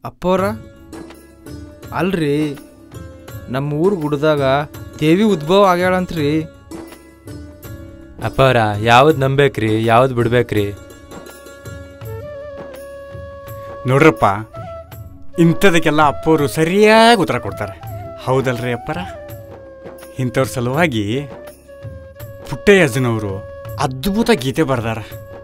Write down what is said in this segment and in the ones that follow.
ಅಪ್ಪವ್ರ ಅಲ್ರಿ ನಮ್ಮ ಊರು ಗುಡ್ದಾಗ ದೇವಿ ಉದ್ಭವ ಆಗ್ಯಾಳಂತ್ರಿ ಅಪ್ಪವ್ರ ಯಾವ್ದು ನಂಬೇಕ್ರಿ ಯಾವ್ದು ಬಿಡ್ಬೇಕ್ರಿ ನೋಡ್ರಪ್ಪ ಇಂಥದಕ್ಕೆಲ್ಲ ಅಪ್ಪವರು ಸರಿಯಾಗಿ ಉತ್ತರ ಕೊಡ್ತಾರೆ ಹೌದಲ್ರಿ ಅಪ್ಪರ ಇಂಥವ್ರ ಸಲುವಾಗಿ ಪುಟ್ಟಯ್ಯಜ್ಜನವರು ಅದ್ಭುತ ಗೀತೆ ಬರ್ದಾರ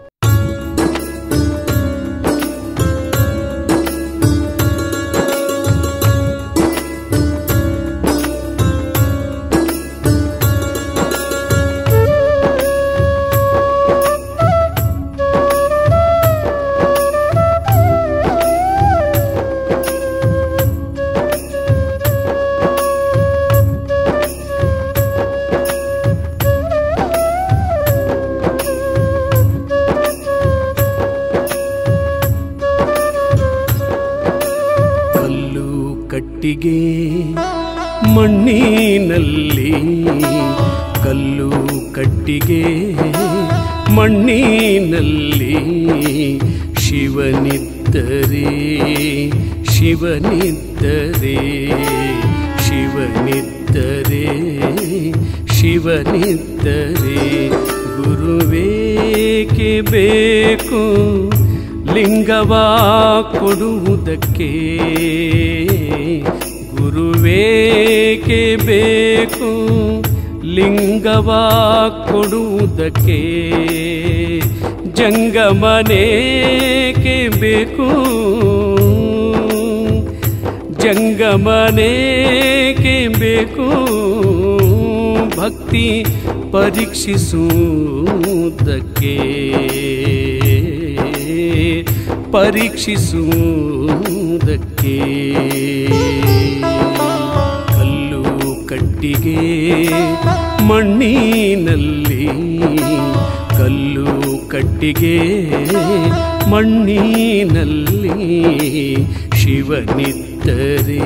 ಕಲ್ಲು ಕಟ್ಟಿಗೆ ಮಣ್ಣಿನಲ್ಲಿ ಕಲ್ಲು ಕಟ್ಟಿಗೆ ಮಣ್ಣಿನಲ್ಲಿ ಶಿವನಿದ್ದರೆ ಶಿವನಿದ್ದರೆ ಶಿವನಿದ್ದರೆ ಶಿವನಿದ್ದರೆ ಗುರುವೇಕೆ ಬೇಕು ಲಿಂಗವ ಕೊಡುವುದಕ್ಕೆ ಗುರುವೇಕೆ ಬೇಕು ಲಿಂಗವ ಕೊಡುವುದಕ್ಕೆ ಜಂಗಮನೇಕೆ ಬೇಕು ಜಂಗಮನೇಕೆ ಬೇಕು ಭಕ್ತಿ ಪರೀಕ್ಷಿಸುವುದಕ್ಕೆ ಪರೀಕ್ಷಿಸುವುದಕ್ಕೆ ಕಲ್ಲು ಕಟ್ಟಿಗೆ ಮಣ್ಣಿನಲ್ಲಿ ಕಲ್ಲು ಕಟ್ಟಿಗೆ ಮಣ್ಣಿನಲ್ಲಿ ಶಿವನಿದ್ದರೆ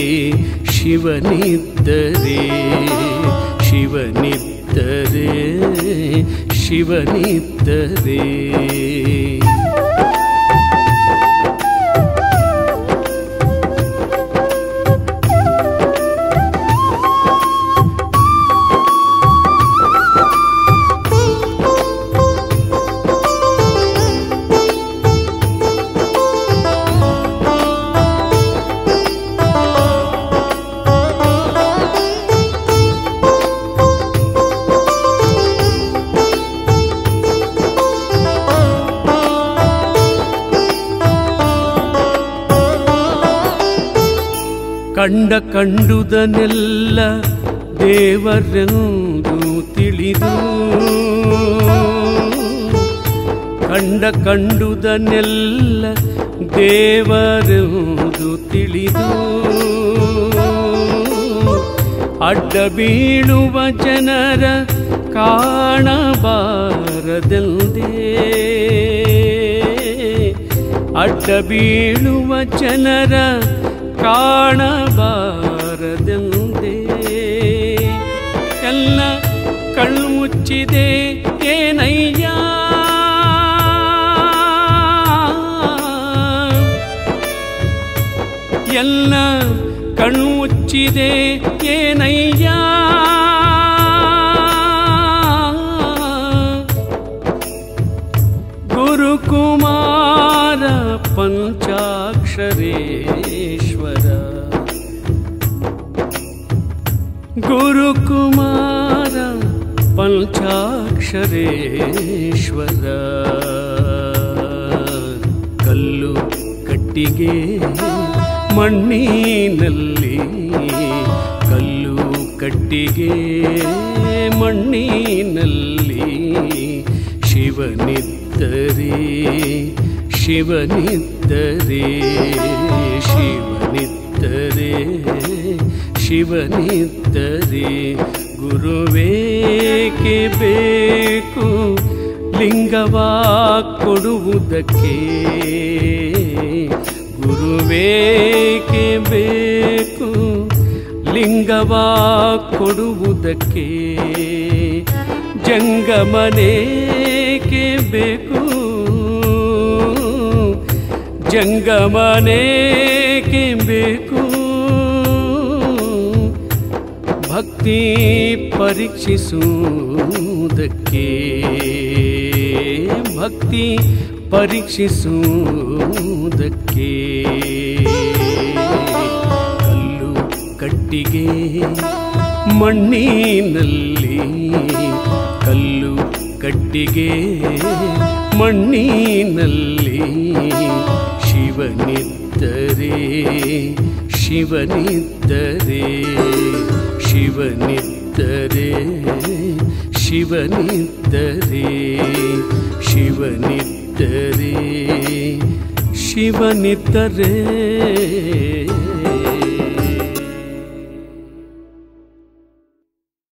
ಶಿವನಿದ್ದರೆ ಶಿವನಿದ್ದರೆ ಶಿವನಿದ್ದರೆ ಕಂಡ ಕಂಡುದನೆಲ್ಲ ದೇವರೆಂದು ತಿಳಿದು ಕಂಡ ಕಂಡುದನೆಲ್ಲ ದೇವರೆಂದು ತಿಳಿದು ಅಡ್ಡ ಬೀಳುವ ಜನರ ಕಾಣಬಾರದೆಂದೇ ಅಡ್ಡ ಬೀಳುವ ಜನರ ಕಾಣಬಾರದೆಂದೇ ಎಲ್ಲ ಕಣ್ಮುಚ್ಚಿದೆ ಏನಯ್ಯ ಎಲ್ಲ ಕಣ್ಮುಚ್ಚಿದೆ ಏನಯ್ಯ ಗುರುಕುಮಾರ ಪಂಚಾಕ್ಷರೇಶ್ವರ ಗುರುಕುಮಾರ ಪಂಚಾಕ್ಷರೇಶ್ವರ ಕಲ್ಲು ಕಟ್ಟಿಗೆ ಮಣ್ಣಿನಲ್ಲಿ ಕಲ್ಲು ಕಟ್ಟಿಗೆ ಮಣ್ಣಿನಲ್ಲಿ ಶಿವನಿದ್ದರೆ ಶಿವನಿದ್ದರೆ ಶಿವನಿದ್ದರೆ ಶಿವನಿದ್ದರೆ ಗುರುವೇಕೆ ಬೇಕು ಲಿಂಗವ ಕೊಡುವುದಕ್ಕೆ ಗುರುವೇಕೆ ಬೇಕು ಲಿಂಗವ ಕೊಡುವುದಕ್ಕೆ ಜಂಗಮನೇಕೆ ಬೇಕು ಜಂಗಮನೇಕೆ ಬೇಕು ಭಕ್ತಿ ಪರೀಕ್ಷಿಸುವುದಕ್ಕೆ ಭಕ್ತಿ ಪರೀಕ್ಷಿಸುವುದಕ್ಕೆ ಕಲ್ಲು ಕಟ್ಟಿಗೆ ಮಣ್ಣಿನಲ್ಲಿ ಕಲ್ಲು ಕಟ್ಟಿಗೆ ಮಣ್ಣಿನಲ್ಲಿ ಶಿವನಿದ್ದರೆ ಶಿವನಿದ್ದರೆ ಶಿವನಿದ್ದರೆ ಶಿವನಿದ್ದರೆ ಶಿವನಿದ್ದರೆ ಶಿವನಿದ್ದರೆ